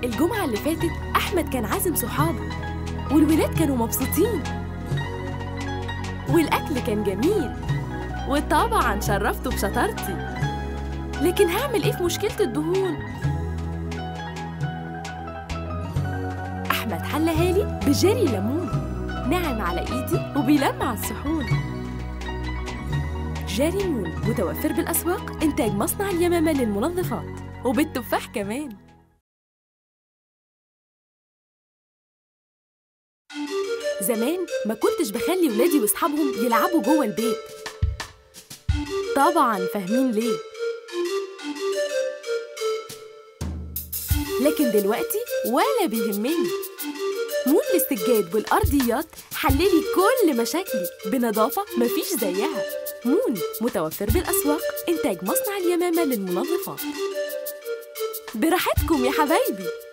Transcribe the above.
الجمعة اللي فاتت أحمد كان عازم صحابه والولاد كانوا مبسوطين والأكل كان جميل وطبعا شرفته بشطارتي لكن هعمل إيه في مشكلة الدهون؟ أحمد حلها لي بجري ليمون ناعم على إيدي وبيلمع الصحون جاري مون متوفر بالأسواق إنتاج مصنع اليمامة للمنظفات وبالتفاح كمان زمان ما كنتش بخلي ولادي واصحابهم يلعبوا جوه البيت طبعا فاهمين ليه لكن دلوقتي ولا بيهمني مون للسجاد والأرضيات حللي كل مشاكلي بنظافة مفيش زيها مون متوفر بالأسواق إنتاج مصنع اليمامة للمنظفات براحتكم يا حبايبي